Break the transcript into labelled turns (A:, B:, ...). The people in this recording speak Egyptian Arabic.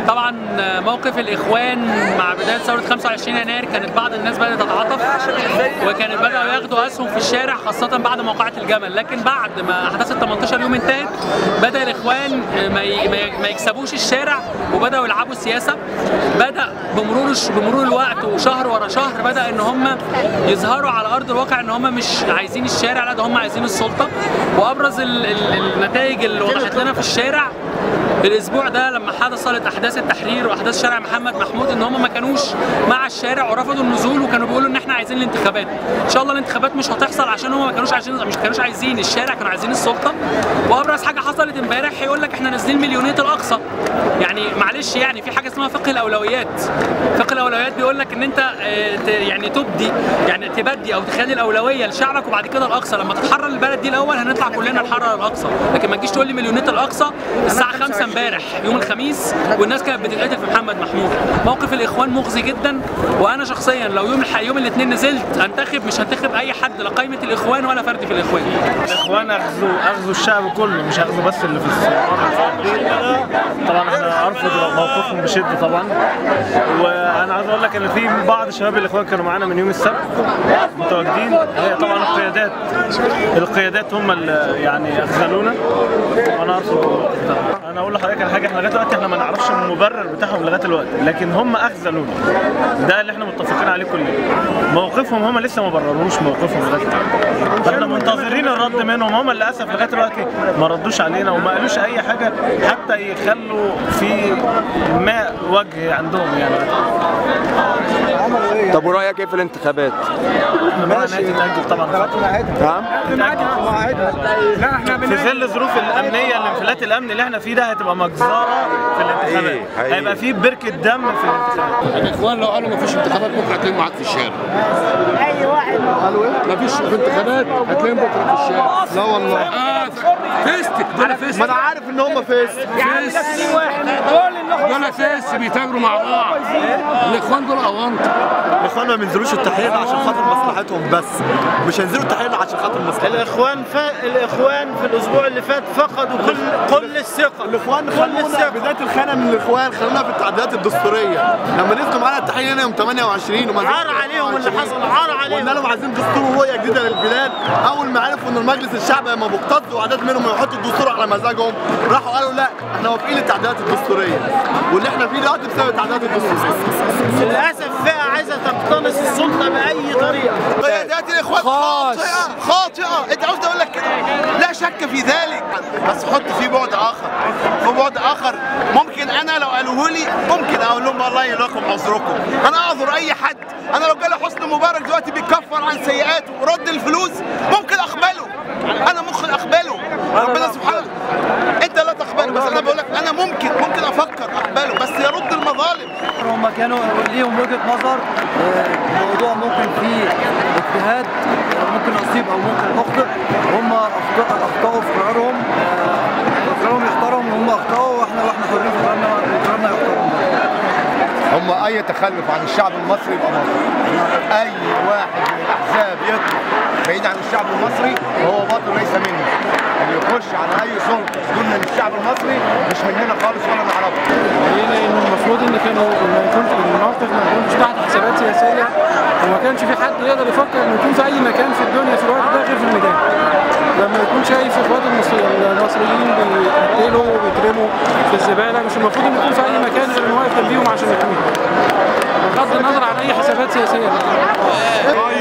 A: طبعا موقف الاخوان مع بدايه ثوره 25 يناير كانت بعض الناس بدات تتعاطف وكانت بداوا ياخدوا اسهم في الشارع خاصه بعد موقعه الجمل لكن بعد ما احداث ال 18 يوم انتهت بدا الاخوان ما ي- ما ي- ما يكسبوش الشارع وبداوا يلعبوا السياسه بدا بمرور الش- بمرور الوقت وشهر ورا شهر بدا ان هم يظهروا على ارض الواقع ان هم مش عايزين الشارع لا ده هم عايزين السلطه وابرز ال- ال- النتائج اللي وضحت لنا في الشارع الاسبوع ده لما حصلت احداث التحرير واحداث شارع محمد محمود ان هم ما كانوش مع الشارع ورفضوا النزول وكانوا بيقولوا ان احنا عايزين الانتخابات ان شاء الله الانتخابات مش هتحصل عشان هم ما كانوش عايزين مش كانوش عايزين الشارع كانوا عايزين السلطه وابرز حاجه حصلت امبارح يقول لك احنا نازلين مليونيه الاقصى يعني معلش يعني في حاجه اسمها فقه الاولويات فقه الاولويات بيقول لك ان انت آه، ت- يعني تبدي يعني تبدي او تخلي الاولويه لشعبك وبعد كده الاقصى لما تتحرر البلد دي الاول هنطلع كلنا نحرر الاقصى لكن ما تجيش تقول لي مليونيه الاقصى الساعه 5 امبارح يوم الخميس والناس كانت بتتقتل في محمد محمود موقف الاخوان مخزي جدا وانا شخصيا لو يوم الح... يوم الاثنين نزلت انتخب مش هنتخب اي حد لا قائمه الاخوان ولا فرد في الاخوان
B: الاخوان اخذوا اخذوا الشعب كله مش اخذوا بس اللي في الثوره طبعا احنا ارفض موقفهم بشده طبعا وانا عايز اقول لك ان في بعض شباب الاخوان كانوا معانا من يوم السبت متواجدين هي طبعا القيادات القيادات هم اللي يعني اخذلونا وانا ارفض الموقف ده. انا اقول لحضرتك على حاجه احنا لغايه دلوقتي احنا ما نعرفش المبرر بتاعهم لغايه دلوقتي لكن هم اخذلونا ده اللي احنا متفقين عليه كلنا موقفهم هم لسه ما برروش موقفهم لغايه دلوقتي فاحنا منتظرين الرد منهم هم للاسف لغايه دلوقتي ما ردوش علينا وما قالوش اي حاجه حتى يخلوا في ماء وجه عندهم يعني
C: طب ورايك ايه في الانتخابات؟
B: احنا بقى تتاجل طبعا
C: نعم
D: لا احنا
B: في ظل الظروف الامنيه الانفلات الامني اللي احنا فيه ده هتبقى مجزره في الانتخابات
C: حقيقي، حقيقي.
B: هيبقى فيه بركه دم في الانتخابات
E: الاخوان لو قالوا مفيش انتخابات بكره هتلاقيهم معاك في الشارع اي واحد قالوا ايه؟ مفيش في انتخابات هتلاقيهم بكره في الشارع
C: لا والله
E: اه فيستك دول فيست
C: ما انا عارف ان هم فيس
E: دول فيست بيتاجروا مع بعض الاخوان دول اونطه
C: الاخوان ما بينزلوش التحرير عشان خاطر مصلحتهم بس مش هينزلوا التحرير عشان خاطر مصلحتهم
B: الاخوان ف... الاخوان في الاسبوع اللي فات فقدوا كل كل الثقه
C: الاخوان خلونا بدايه الخانه من الاخوان خلونا في التعديلات الدستوريه لما نزلوا معانا التحرير هنا يوم 28 وما
B: عار عليهم اللي حصل عار
C: وقلنا
B: عليهم
C: لهم عايزين دستور ورؤيه جديده للبلاد اول ما عرفوا ان المجلس الشعب لما بيقتض وعدد منهم يحطوا الدستور على مزاجهم راحوا قالوا لا احنا موافقين للتعديلات الدستوريه واللي احنا فيه دلوقتي بسبب التعديلات الدستوريه
B: للاسف فئه عايزه تقتنص السلطه باي طريقه
F: قيادات الاخوان خاطئه خاطئه انت عاوز اقول لك كده لا شك في ذلك بس حط في بعد اخر في بعد اخر ممكن انا لو قالوه لي ممكن اقول لهم والله لكم عذركم انا اعذر اي حد انا لو جالي حسني مبارك دلوقتي بيكفر عن سيئاته ورد الفلوس ممكن اقبله انا ممكن اقبله ربنا سبحانه انت لا تقبله بس انا بقول لك انا ممكن ممكن افكر اقبله بس يرد المظالم
G: هم كانوا ليهم وجهه نظر آه، الموضوع ممكن فيه اجتهاد آه، ممكن اصيب او ممكن اخطئ هم أخطأ- اخطاوا في قرارهم آه، قرارهم يحترم وهم اخطاوا واحنا واحنا حرين في قرارنا وقرارنا يحترم
C: هم اي تخلف عن الشعب المصري يبقى مصري اي واحد من الاحزاب يطلع بعيد عن الشعب المصري وهو باطل ليس منه اللي يخش على اي سلطه دون من الشعب المصري مش مننا خالص ولا نعرفه
D: ليه؟ لان المفروض ان كانوا ما يكونش الموقف ما يكونش تحت حسابات سياسيه وما كانش في حد يقدر يفكر انه يكون في اي مكان في الدنيا في الوقت ده غير في الميدان. لما يكون شايف اخوات المصري المصريين بيقتلوا وبيترموا في الزباله مش المفروض انه يكون في اي مكان غير انه واقف جنبيهم عشان يحميهم. بغض النظر عن اي حسابات سياسيه.